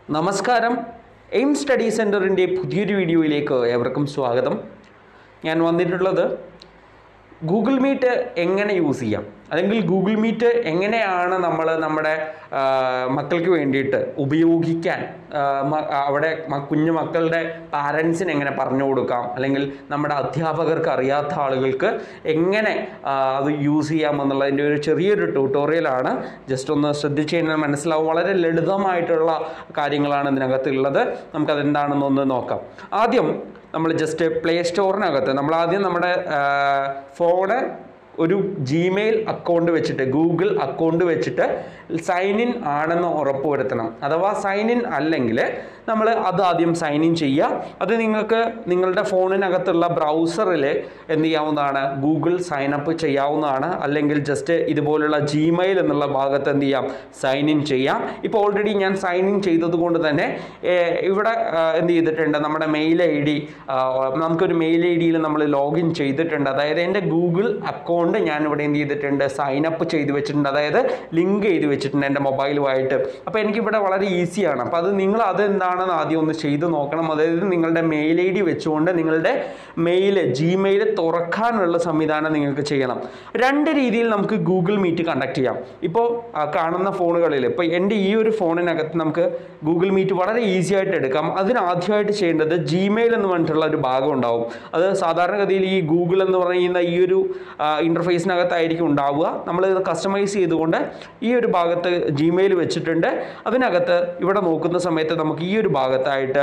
നമസ്കാരം aim study സെൻറ്ററിൻ്റെ പുതിയൊരു വീഡിയോയിലേക്ക് ഏവർക്കും സ്വാഗതം ഞാൻ വന്നിട്ടുള്ളത് ഗൂഗിൾ മീറ്റ് എങ്ങനെ യൂസ് ചെയ്യാം അല്ലെങ്കിൽ ഗൂഗിൾ മീറ്റ് എങ്ങനെയാണ് നമ്മൾ നമ്മുടെ ആ, മക്കൾക്ക് വേണ്ടിയിട്ട് ഉപയോഗിക്കാൻ ആ, മ- അവിടെ മ- കുഞ്ഞു മക്കളുടെ പാരൻസിന് എങ്ങനെ പറഞ്ഞു കൊടുക്കാം അല്ലെങ്കിൽ നമ്മുടെ അധ്യാപകർക്ക് അറിയാത്ത ആളുകൾക്ക് എങ്ങനെ ആ, അത് യൂസ് ചെയ്യാം എന്നുള്ളതിൻ്റെ ഒരു ചെറിയൊരു ട്യൂട്ടോറിയലാണ് ജസ്റ്റ് ഒന്ന് ശ്രദ്ധിച്ചു കഴിഞ്ഞാൽ മനസ്സിലാവും വളരെ ലളിതമായിട്ടുള്ള കാര്യങ്ങളാണ് ഇതിനകത്തുള്ളത് നമുക്കതെന്താണെന്നൊന്ന് നോക്കാം ആദ്യം നമ്മൾ ജസ്റ്റ് പ്ലേ സ്റ്റോറിനകത്ത് നമ്മൾ ആദ്യം നമ്മുടെ ഫോണ് ഒരു ജിമെയിൽ അക്കൗണ്ട് വെച്ചിട്ട് ഗൂഗിൾ അക്കൗണ്ട് വെച്ചിട്ട് സൈൻ ഇൻ ആണെന്ന് ഉറപ്പുവരുത്തണം അഥവാ സൈൻ ഇൻ അല്ലെങ്കിൽ നമ്മൾ അത് ആദ്യം സൈൻ ഇൻ ചെയ്യുക അത് നിങ്ങൾക്ക് നിങ്ങളുടെ ഫോണിനകത്തുള്ള ബ്രൗസറിൽ എന്ത് ചെയ്യാവുന്നതാണ് ഗൂഗിൾ സൈൻ അപ്പ് ചെയ്യാവുന്നതാണ് അല്ലെങ്കിൽ ജസ്റ്റ് ഇതുപോലുള്ള ജിമെയിൽ എന്നുള്ള ഭാഗത്ത് എന്ത് ചെയ്യാം സൈൻ ഇൻ ചെയ്യാം ഇപ്പോൾ ഓൾറെഡി ഞാൻ സൈൻ ഇൻ ചെയ്തത് കൊണ്ട് തന്നെ ഏർ, ഇവിടെ ആ, എന്ത് ചെയ്തിട്ടുണ്ട് നമ്മുടെ മെയിൽ ഐ ഡി നമുക്കൊരു മെയിൽ ഐ ഡിയിൽ നമ്മൾ ലോഗിൻ ചെയ്തിട്ടുണ്ട് അതായത് എൻ്റെ ഗൂഗിൾ അക്കൗണ്ട് ഞാൻ ഇവിടെ എന്ത് ചെയ്തിട്ടുണ്ട് സൈൻ അപ്പ് ചെയ്ത് വെച്ചിട്ടുണ്ട് അതായത് ലിങ്ക് ചെയ്ത് വെച്ചിട്ടുണ്ട് എൻ്റെ മൊബൈലുമായിട്ട് അപ്പോൾ എനിക്കിവിടെ വളരെ ഈസിയാണ് അപ്പോൾ അത് നിങ്ങൾ അത് എന്താണെന്ന് ആദ്യം ഒന്ന് ചെയ്ത് നോക്കണം അതായത് നിങ്ങളുടെ മെയിൽ ഐ ഡി വെച്ചുകൊണ്ട് നിങ്ങളുടെ മെയിൽ ജിമെയിൽ തുറക്കാനുള്ള സംവിധാനം നിങ്ങൾക്ക് ചെയ്യണം രണ്ട് രീതിയിൽ നമുക്ക് ഗൂഗിൾ മീറ്റ് കണ്ടക്ട് ചെയ്യാം ഇപ്പോൾ ആ, കാണുന്ന ഫോണുകളിൽ ഇപ്പോൾ എൻ്റെ ഈ ഒരു ഫോണിനകത്ത് നമുക്ക് ഗൂഗിൾ മീറ്റ് വളരെ ഈസി ആയിട്ട് എടുക്കാം അതിന് ആദ്യമായിട്ട് ചെയ്യേണ്ടത് ജിമെയിൽ എന്ന് പറഞ്ഞിട്ടുള്ള ഒരു ഭാഗം ഉണ്ടാവും അത് സാധാരണഗതിയിൽ ഈ ഗൂഗിൾ എന്ന് പറയുന്ന ഈ ഒരു ഇൻ്റർഫേസിനകത്തായിരിക്കും ഉണ്ടാവുക നമ്മൾ ഇത് കസ്റ്റമൈസ് ചെയ്തുകൊണ്ട് ഈ ഒരു ഭാഗത്ത് ജിമെയിൽ വെച്ചിട്ടുണ്ട് അതിനകത്ത് ഇവിടെ നോക്കുന്ന സമയത്ത് നമുക്ക് ഈ ഒരു ഭാഗത്തായിട്ട്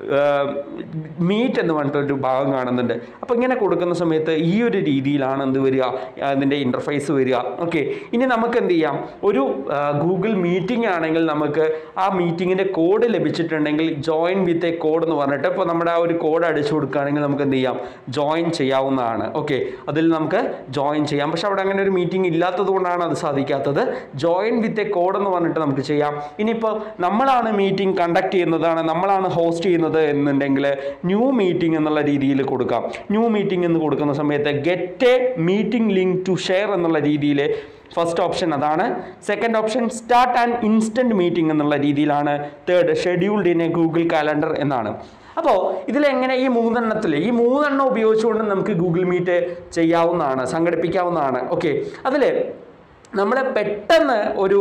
മീറ്റ് എന്ന് പറഞ്ഞിട്ടൊരു ഭാഗം കാണുന്നുണ്ട് അപ്പോൾ ഇങ്ങനെ കൊടുക്കുന്ന സമയത്ത് ഈ ഒരു രീതിയിലാണ് എന്ത് വരിക അതിൻ്റെ ഇൻ്റർഫേസ് വരിക ഓക്കെ ഇനി നമുക്ക് എന്ത് ചെയ്യാം ഒരു ഗൂഗിൾ മീറ്റിംഗ് ആണെങ്കിൽ നമുക്ക് ആ മീറ്റിങ്ങിൻ്റെ കോഡ് ലഭിച്ചിട്ടുണ്ടെങ്കിൽ ജോയിൻ വിത്ത് എ കോഡ് എന്ന് പറഞ്ഞിട്ട് ഇപ്പോൾ നമ്മുടെ ആ ഒരു കോഡ് അടിച്ചു കൊടുക്കുകയാണെങ്കിൽ നമുക്ക് എന്ത് ചെയ്യാം ജോയിൻ ചെയ്യാവുന്നതാണ് ഓക്കെ അതിൽ നമുക്ക് ജോയിൻ ചെയ്യാം പക്ഷെ അവിടെ അങ്ങനെ ഒരു മീറ്റിംഗ് ഇല്ലാത്തത് കൊണ്ടാണ് അത് സാധിക്കാത്തത് ജോയിൻ വിത്ത് എ കോഡ് എന്ന് പറഞ്ഞിട്ട് നമുക്ക് ചെയ്യാം ഇനിയിപ്പോൾ നമ്മളാണ് മീറ്റിംഗ് കണ്ടക്ട് ചെയ്യുന്നതാണ് നമ്മളാണ് ഹോസ്റ്റ് ചെയ്യുന്നത് എന്നുണ്ടെങ്കിൽ ന്യൂ മീറ്റിംഗ് എന്നുള്ള രീതിയിൽ കൊടുക്കാം ന്യൂ മീറ്റിംഗ് എന്ന് കൊടുക്കുന്ന സമയത്ത് get a meeting link to share എന്നുള്ള രീതിയിൽ ഫസ്റ്റ് ഓപ്ഷൻ അതാണ് second option start and instant meeting എന്നുള്ള രീതിയിലാണ് third scheduled in a Google calendar എന്നാണ് അപ്പോൾ ഇതിലെങ്ങനെ ഈ മൂന്നെണ്ണത്തിൽ ഈ മൂന്നെണ്ണം ഉപയോഗിച്ചുകൊണ്ട് നമുക്ക് ഗൂഗിൾ മീറ്റ് ചെയ്യാവുന്നതാണ് സംഘടിപ്പിക്കാവുന്നതാണ് ഓക്കെ അതിൽ നമ്മൾ പെട്ടെന്ന് ഒരു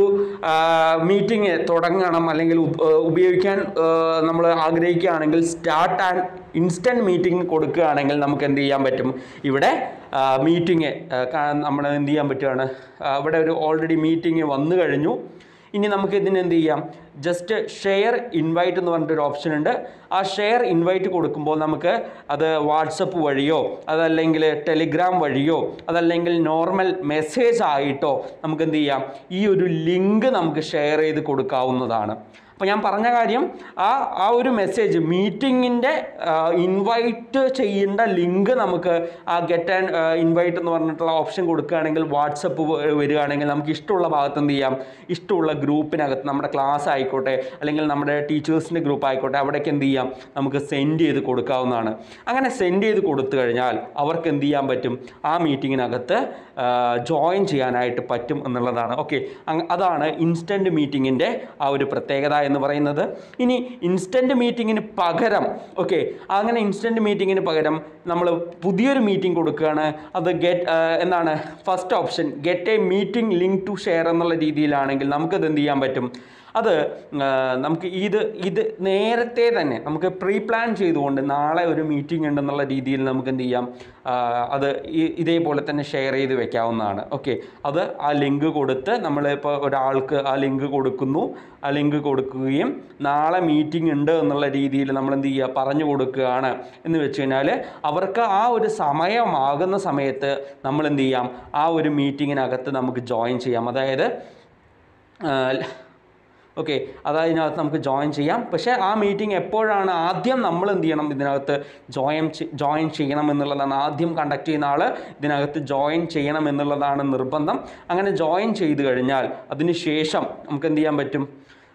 മീറ്റിംഗ് തുടങ്ങണം അല്ലെങ്കിൽ ഉ- ഏർ ഉപയോഗിക്കാൻ നമ്മൾ ആഗ്രഹിക്കുകയാണെങ്കിൽ സ്റ്റാർട്ട് ആൻഡ് ഇൻസ്റ്റൻറ്റ് മീറ്റിംഗ് കൊടുക്കുകയാണെങ്കിൽ നമുക്ക് എന്ത് ചെയ്യാൻ പറ്റും ഇവിടെ മീറ്റിംഗ് നമ്മൾ എന്ത് ചെയ്യാൻ പറ്റുകയാണ് ആ, ഇവിടെ ഒരു ഓൾറെഡി മീറ്റിംഗ് വന്നു കഴിഞ്ഞു ഇനി നമുക്ക് ഇതിന് എന്ത് ചെയ്യാം ജസ്റ്റ് ഷെയർ ഇൻവൈറ്റ് എന്ന് പറഞ്ഞിട്ടൊരു ഓപ്ഷൻ ഉണ്ട് ആ ഷെയർ ഇൻവൈറ്റ് കൊടുക്കുമ്പോൾ നമുക്ക് അത് വാട്സപ്പ് വഴിയോ അതല്ലെങ്കിൽ ടെലിഗ്രാം വഴിയോ അതല്ലെങ്കിൽ നോർമൽ മെസ്സേജ് ആയിട്ടോ നമുക്ക് എന്ത് ചെയ്യാം ഈ ഒരു ലിങ്ക് നമുക്ക് ഷെയർ ചെയ്ത് കൊടുക്കാവുന്നതാണ് അപ്പോൾ ഞാൻ പറഞ്ഞ കാര്യം ആ ആ ഒരു മെസ്സേജ് മീറ്റിങ്ങിൻ്റെ ഇൻവൈറ്റ് ചെയ്യേണ്ട ലിങ്ക് നമുക്ക് ആ ഗെറ്റ് ആൻഡ് ഇൻവൈറ്റ് എന്ന് പറഞ്ഞിട്ടുള്ള ഓപ്ഷൻ കൊടുക്കുകയാണെങ്കിൽ വാട്സപ്പ് വരികയാണെങ്കിൽ നമുക്ക് ഇഷ്ടമുള്ള ഭാഗത്ത് എന്ത് ചെയ്യാം ഇഷ്ടമുള്ള ഗ്രൂപ്പിനകത്ത് നമ്മുടെ ക്ലാസ് ആയിക്കോട്ടെ അല്ലെങ്കിൽ നമ്മുടെ ടീച്ചേഴ്സിൻ്റെ ഗ്രൂപ്പ് ആയിക്കോട്ടെ അവിടേക്ക് എന്ത് ചെയ്യാം നമുക്ക് സെൻഡ് ചെയ്ത് കൊടുക്കാവുന്നതാണ് അങ്ങനെ സെൻഡ് ചെയ്ത് കൊടുത്തു കഴിഞ്ഞാൽ അവർക്ക് എന്ത് ചെയ്യാൻ പറ്റും ആ മീറ്റിങ്ങിനകത്ത് ജോയിൻ ചെയ്യാനായിട്ട് പറ്റും എന്നുള്ളതാണ് ഓക്കെ അതാണ് ഇൻസ്റ്റൻറ്റ് മീറ്റിങ്ങിൻ്റെ ആ ഒരു പ്രത്യേകത എന്ന് പറയുന്നത് ഇനി ഇൻസ്റ്റൻറ്റ് മീറ്റിങ്ങിന് പകരം ഓക്കെ അങ്ങനെ ഇൻസ്റ്റൻറ്റ് മീറ്റിങ്ങിന് പകരം നമ്മൾ പുതിയൊരു മീറ്റിംഗ് കൊടുക്കുകയാണ് അത് ഗെറ്റ് എന്താണ് first option get a meeting link to share എന്നുള്ള രീതിയിലാണെങ്കിൽ നമുക്കത് എന്ത് ചെയ്യാൻ പറ്റും അത് ആ, നമുക്ക് ഇത് ഇത് നേരത്തെ തന്നെ നമുക്ക് പ്രീ പ്ലാൻ ചെയ്തുകൊണ്ട് നാളെ ഒരു മീറ്റിംഗ് ഉണ്ടെന്നുള്ള രീതിയിൽ നമുക്ക് എന്ത് ചെയ്യാം ആ, അത് ഈ- ഇതേപോലെ തന്നെ ഷെയർ ചെയ്ത് വെക്കാവുന്നതാണ് ഓക്കെ അത് ആ ലിങ്ക് കൊടുത്ത് നമ്മളിപ്പോൾ ഒരാൾക്ക് ആ ലിങ്ക് കൊടുക്കുന്നു ആ ലിങ്ക് കൊടുക്കുകയും നാളെ മീറ്റിംഗ് ഉണ്ട് എന്നുള്ള രീതിയിൽ നമ്മൾ എന്ത് ചെയ്യുക പറഞ്ഞു കൊടുക്കുകയാണ് എന്ന് വെച്ച് കഴിഞ്ഞാൽ അവർക്ക് ആ ഒരു സമയമാകുന്ന സമയത്ത് നമ്മൾ എന്ത് ചെയ്യാം ആ ഒരു മീറ്റിങ്ങിനകത്ത് നമുക്ക് ജോയിൻ ചെയ്യാം അതായത് ഓക്കെ അത് അതിനകത്ത് നമുക്ക് ജോയിൻ ചെയ്യാം പക്ഷേ ആ മീറ്റിംഗ് എപ്പോഴാണ് ആദ്യം നമ്മൾ എന്ത് ചെയ്യണം ഇതിനകത്ത് ജോയിൻ ജോയിൻ ചെയ്യണം എന്നുള്ളതാണ് ആദ്യം കണ്ടക്ട് ചെയ്യുന്ന ആൾ ഇതിനകത്ത് ജോയിൻ ചെയ്യണം എന്നുള്ളതാണ് നിർബന്ധം അങ്ങനെ ജോയിൻ ചെയ്ത് കഴിഞ്ഞാൽ അതിന് ശേഷം നമുക്ക് എന്ത് ചെയ്യാൻ പറ്റും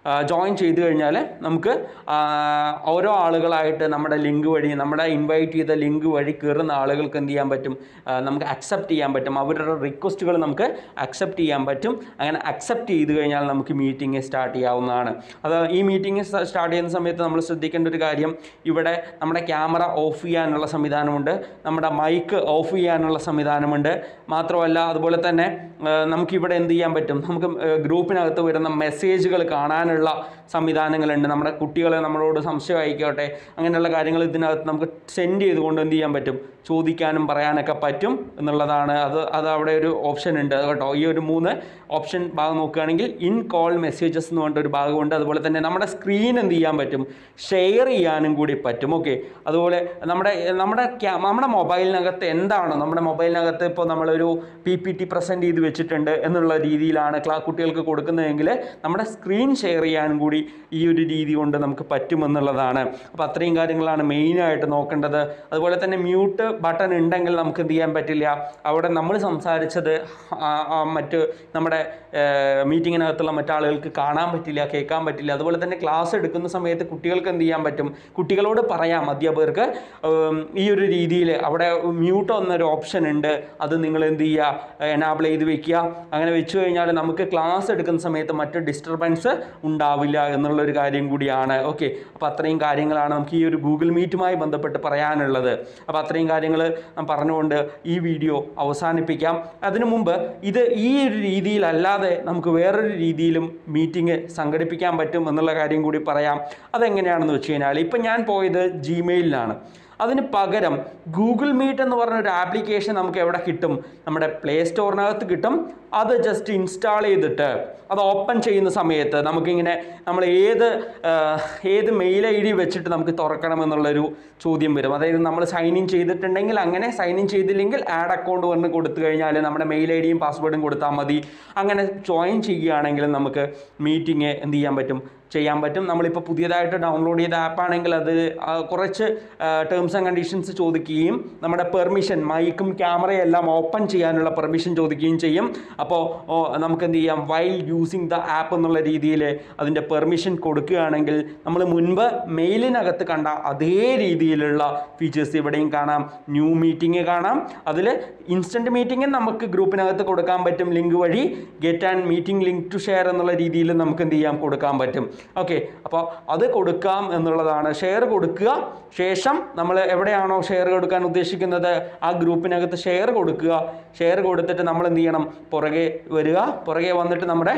ജോയിൻ ചെയ്ത് കഴിഞ്ഞാൽ നമുക്ക് ആ, ഓരോ ആളുകളായിട്ട് നമ്മുടെ ലിങ്ക് വഴി നമ്മുടെ ഇൻവൈറ്റ് ചെയ്ത ലിങ്ക് വഴി കയറുന്ന ആളുകൾക്ക് എന്ത് ചെയ്യാൻ പറ്റും ആ, നമുക്ക് അക്സെപ്റ്റ് ചെയ്യാൻ പറ്റും അവരുടെ റിക്വസ്റ്റുകൾ നമുക്ക് അക്സെപ്റ്റ് ചെയ്യാൻ പറ്റും അങ്ങനെ അക്സെപ്റ്റ് ചെയ്ത് കഴിഞ്ഞാൽ നമുക്ക് മീറ്റിംഗ് സ്റ്റാർട്ട് ചെയ്യാവുന്നതാണ് അത് ഈ മീറ്റിംഗ് സ്റ്റാർട്ട് ചെയ്യുന്ന സമയത്ത് നമ്മൾ ശ്രദ്ധിക്കേണ്ട ഒരു കാര്യം ഇവിടെ നമ്മുടെ ക്യാമറ ഓഫ് ചെയ്യാനുള്ള സംവിധാനമുണ്ട് നമ്മുടെ മൈക്ക് ഓഫ് ചെയ്യാനുള്ള സംവിധാനമുണ്ട് മാത്രമല്ല അതുപോലെ തന്നെ ആ, നമുക്കിവിടെ എന്ത് ചെയ്യാൻ പറ്റും നമുക്ക് ഗ്രൂപ്പിനകത്ത് വരുന്ന മെസ്സേജുകൾ കാണാനുള്ള സംവിധാനങ്ങളുണ്ട് നമ്മുടെ കുട്ടികൾ നമ്മളോട് സംശയം അയക്കോട്ടെ അങ്ങനെയുള്ള കാര്യങ്ങൾ ഇതിനകത്ത് നമുക്ക് സെൻഡ് ചെയ്തുകൊണ്ട് എന്ത് ചെയ്യാൻ പറ്റും ചോദിക്കാനും പറയാനൊക്കെ പറ്റും എന്നുള്ളതാണ് അത് അത് അവിടെ ഒരു ഓപ്ഷൻ ഉണ്ട് കേട്ടോ ഈ ഒരു മൂന്ന് ഓപ്ഷൻ ഭാഗം നോക്കുകയാണെങ്കിൽ ഇൻ കോൾ മെസ്സേജസ് എന്ന് പറഞ്ഞിട്ട് ഒരു ഭാഗമുണ്ട് അതുപോലെ തന്നെ നമ്മുടെ സ്ക്രീൻ എന്ത് ചെയ്യാൻ പറ്റും ഷെയർ ചെയ്യാനും കൂടി പറ്റും ഓക്കെ അതുപോലെ നമ്മുടെ നമ്മുടെ ക്യാ നമ്മുടെ മൊബൈലിനകത്ത് എന്താണോ നമ്മുടെ മൊബൈലിനകത്ത് ഇപ്പോൾ നമ്മളൊരു പി പി ടി പ്രസൻറ്റ് ചെയ്ത് വെച്ചിട്ടുണ്ട് എന്നുള്ള രീതിയിലാണ് ക്ലാ കുട്ടികൾക്ക് കൊടുക്കുന്നതെങ്കിൽ നമ്മുടെ സ്ക്രീൻ ഷെയർ ചെയ്യാനും കൂടി ഈ ഒരു രീതി കൊണ്ട് നമുക്ക് പറ്റുമെന്നുള്ളതാണ് അപ്പോൾ അത്രയും കാര്യങ്ങളാണ് മെയിനായിട്ട് നോക്കേണ്ടത് അതുപോലെ തന്നെ മ്യൂട്ട് ബട്ടൺ ഉണ്ടെങ്കിൽ നമുക്ക് എന്ത് ചെയ്യാൻ പറ്റില്ല അവിടെ നമ്മൾ സംസാരിച്ചത് ആ, ആ, മറ്റ് നമ്മുടെ മീറ്റിങ്ങിനകത്തുള്ള മറ്റാളുകൾക്ക് കാണാൻ പറ്റില്ല കേൾക്കാൻ പറ്റില്ല അതുപോലെ തന്നെ ക്ലാസ് എടുക്കുന്ന സമയത്ത് കുട്ടികൾക്ക് എന്ത് ചെയ്യാൻ പറ്റും കുട്ടികളോട് പറയാം അധ്യാപകർക്ക് ഉം, ഈ ഒരു രീതിയിൽ അവിടെ മ്യൂട്ട് എന്നൊരു ഓപ്ഷൻ ഉണ്ട് അത് നിങ്ങൾ എന്ത് ചെയ്യുക എനാബിൾ ചെയ്ത് വെക്കുക അങ്ങനെ വെച്ച് കഴിഞ്ഞാൽ നമുക്ക് ക്ലാസ് എടുക്കുന്ന സമയത്ത് മറ്റ് ഡിസ്റ്റർബൻസ് ഉണ്ടാവില്ല എന്നുള്ളൊരു കാര്യം കൂടിയാണ് ഓക്കെ അപ്പോൾ അത്രയും കാര്യങ്ങളാണ് നമുക്ക് ഈ ഒരു ഗൂഗിൾ മീറ്റുമായി ബന്ധപ്പെട്ട് പറയാനുള്ളത് അപ്പോൾ അത്രയും കാര്യങ്ങൾ പറഞ്ഞുകൊണ്ട് ഈ വീഡിയോ അവസാനിപ്പിക്കാം അതിനു മുമ്പ് ഇത് ഈ ഒരു രീതിയിലല്ലാതെ നമുക്ക് വേറൊരു രീതിയിലും മീറ്റിംഗ് സംഘടിപ്പിക്കാൻ പറ്റും എന്നുള്ള കാര്യം കൂടി പറയാം അതെങ്ങനെയാണെന്ന് വെച്ച് കഴിഞ്ഞാൽ ഇപ്പം ഞാൻ പോയത് ജിമെയിലിലാണ് അതിന് പകരം ഗൂഗിൾ മീറ്റ് എന്ന് പറഞ്ഞ ഒരു ആപ്ലിക്കേഷൻ നമുക്ക് എവിടെ കിട്ടും നമ്മുടെ പ്ലേ സ്റ്റോറിനകത്ത് കിട്ടും അത് ജസ്റ്റ് ഇൻസ്റ്റാൾ ചെയ്തിട്ട് അത് ഓപ്പൺ ചെയ്യുന്ന സമയത്ത് നമുക്കിങ്ങനെ നമ്മൾ ഏത് ആ, ഏത് മെയിൽ ഐ ഡി വെച്ചിട്ട് നമുക്ക് തുറക്കണം എന്നുള്ളൊരു ചോദ്യം വരും അതായത് നമ്മൾ സൈൻ ഇൻ ചെയ്തിട്ടുണ്ടെങ്കിൽ അങ്ങനെ സൈൻ ഇൻ ചെയ്തില്ലെങ്കിൽ ആഡ് അക്കൗണ്ട് വന്ന് കൊടുത്തു കഴിഞ്ഞാൽ നമ്മുടെ മെയിൽ ഐ ഡിയും പാസ്വേഡും കൊടുത്താൽ മതി അങ്ങനെ ജോയിൻ ചെയ്യുകയാണെങ്കിൽ നമുക്ക് മീറ്റിംഗ് എന്ത് ചെയ്യാൻ പറ്റും ചെയ്യാൻ പറ്റും നമ്മളിപ്പോൾ പുതിയതായിട്ട് ഡൗൺലോഡ് ചെയ്ത ആപ്പാണെങ്കിൽ അത് ആ, കുറച്ച് ടേംസ് ആൻഡ് കണ്ടീഷൻസ് ചോദിക്കുകയും നമ്മുടെ പെർമിഷൻ മൈക്കും ക്യാമറയും എല്ലാം ഓപ്പൺ ചെയ്യാനുള്ള പെർമിഷൻ ചോദിക്കുകയും ചെയ്യും അപ്പോൾ നമുക്ക് എന്ത് ചെയ്യാം വൈൽ യൂസിങ് ദ ആപ്പ് എന്നുള്ള രീതിയിൽ അതിൻ്റെ പെർമിഷൻ കൊടുക്കുകയാണെങ്കിൽ നമ്മൾ മുൻപ് മെയിലിനകത്ത് കണ്ട അതേ രീതിയിലുള്ള ഫീച്ചേഴ്സ് ഇവിടെയും കാണാം ന്യൂ മീറ്റിംഗ് കാണാം അതിൽ ഇൻസ്റ്റൻറ്റ് മീറ്റിംഗ് നമുക്ക് ഗ്രൂപ്പിനകത്ത് കൊടുക്കാൻ പറ്റും ലിങ്ക് വഴി get and meeting link to share എന്നുള്ള രീതിയിൽ നമുക്ക് എന്ത് ചെയ്യാം കൊടുക്കാൻ പറ്റും ഓക്കെ അപ്പോൾ അത് കൊടുക്കാം എന്നുള്ളതാണ് ഷെയർ കൊടുക്കുക ശേഷം നമ്മൾ എവിടെയാണോ ഷെയർ കൊടുക്കാൻ ഉദ്ദേശിക്കുന്നത് ആ ഗ്രൂപ്പിനകത്ത് ഷെയർ കൊടുക്കുക ഷെയർ കൊടുത്തിട്ട് നമ്മൾ എന്ത് ചെയ്യണം പുറകെ വരിക പുറകെ വന്നിട്ട് നമ്മുടെ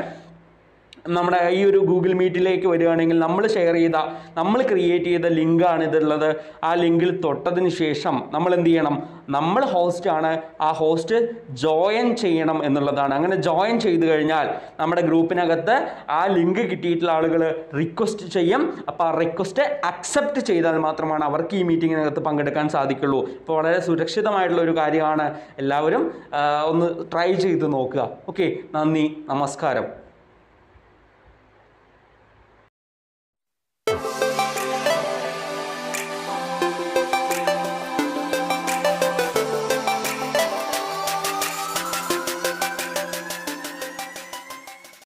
നമ്മുടെ ഈ ഒരു ഗൂഗിൾ മീറ്റിലേക്ക് വരികയാണെങ്കിൽ നമ്മൾ ഷെയർ ചെയ്ത നമ്മൾ ക്രിയേറ്റ് ചെയ്ത ലിങ്കാണ് ഇതുള്ളത് ആ ലിങ്കിൽ തൊട്ടതിന് ശേഷം നമ്മൾ എന്ത് ചെയ്യണം നമ്മൾ ഹോസ്റ്റാണ് ആ ഹോസ്റ്റ് ജോയിൻ ചെയ്യണം എന്നുള്ളതാണ് അങ്ങനെ ജോയിൻ ചെയ്ത് കഴിഞ്ഞാൽ നമ്മുടെ ഗ്രൂപ്പിനകത്ത് ആ ലിങ്ക് കിട്ടിയിട്ടുള്ള ആളുകൾ റിക്വസ്റ്റ് ചെയ്യും അപ്പോൾ ആ റിക്വസ്റ്റ് അക്സെപ്റ്റ് ചെയ്താൽ മാത്രമാണ് അവർക്ക് ഈ മീറ്റിങ്ങിനകത്ത് പങ്കെടുക്കാൻ സാധിക്കുള്ളൂ അപ്പോൾ വളരെ സുരക്ഷിതമായിട്ടുള്ള ഒരു കാര്യമാണ് എല്ലാവരും ആ, ഒന്ന് ട്രൈ ചെയ്ത് നോക്കുക ഓക്കെ നന്ദി നമസ്കാരം